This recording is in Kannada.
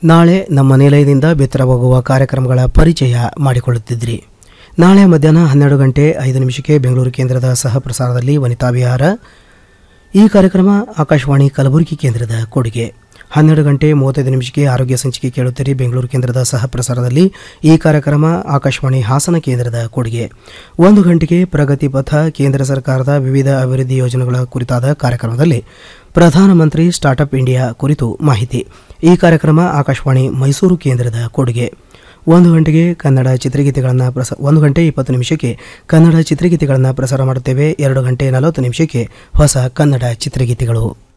ನಾಳೆ ನಮ್ಮ ನಿಲಯದಿಂದ ಬಿತ್ತರವಾಗುವ ಕಾರ್ಯಕ್ರಮಗಳ ಪರಿಚಯ ಮಾಡಿಕೊಳ್ಳುತ್ತಿದ್ರಿ ನಾಳೆ ಮಧ್ಯಾಹ್ನ ಹನ್ನೆರಡು ಗಂಟೆ ಐದು ನಿಮಿಷಕ್ಕೆ ಬೆಂಗಳೂರು ಕೇಂದ್ರದ ಸಹ ಪ್ರಸಾರದಲ್ಲಿ ವನಿತಾ ವಿಹಾರ ಈ ಕಾರ್ಯಕ್ರಮ ಆಕಾಶವಾಣಿ ಕಲಬುರಗಿ ಕೇಂದ್ರದ ಕೊಡುಗೆ ಹನ್ನೆರಡು ಗಂಟೆ ಮೂವತ್ತೈದು ನಿಮಿಷಕ್ಕೆ ಆರೋಗ್ಯ ಸಂಚಿಕೆ ಕೇಳುತ್ತೀರಿ ಬೆಂಗಳೂರು ಕೇಂದ್ರದ ಸಹ ಪ್ರಸಾರದಲ್ಲಿ ಈ ಕಾರ್ಯಕ್ರಮ ಆಕಾಶವಾಣಿ ಹಾಸನ ಕೇಂದ್ರದ ಕೊಡುಗೆ ಒಂದು ಗಂಟೆಗೆ ಪ್ರಗತಿ ಪಥ ಕೇಂದ್ರ ಸರ್ಕಾರದ ವಿವಿಧ ಅಭಿವೃದ್ಧಿ ಯೋಜನೆಗಳ ಕುರಿತಾದ ಕಾರ್ಯಕ್ರಮದಲ್ಲಿ ಪ್ರಧಾನಮಂತ್ರಿ ಸ್ಟಾರ್ಟ್ಅಪ್ ಇಂಡಿಯಾ ಕುರಿತು ಮಾಹಿತಿ ಈ ಕಾರ್ಯಕ್ರಮ ಆಕಾಶವಾಣಿ ಮೈಸೂರು ಕೇಂದ್ರದ ಕೊಡುಗೆ ಒಂದು ಗಂಟೆಗೆ ಕನ್ನಡ ಚಿತ್ರಗೀತೆಗಳನ್ನು ಪ್ರಸ ಒಂದು ಗಂಟೆ ಇಪ್ಪತ್ತು ನಿಮಿಷಕ್ಕೆ ಕನ್ನಡ ಚಿತ್ರಗೀತೆಗಳನ್ನು ಪ್ರಸಾರ ಮಾಡುತ್ತೇವೆ ಎರಡು ಗಂಟೆ ನಲವತ್ತು ನಿಮಿಷಕ್ಕೆ ಹೊಸ ಕನ್ನಡ ಚಿತ್ರಗೀತೆಗಳು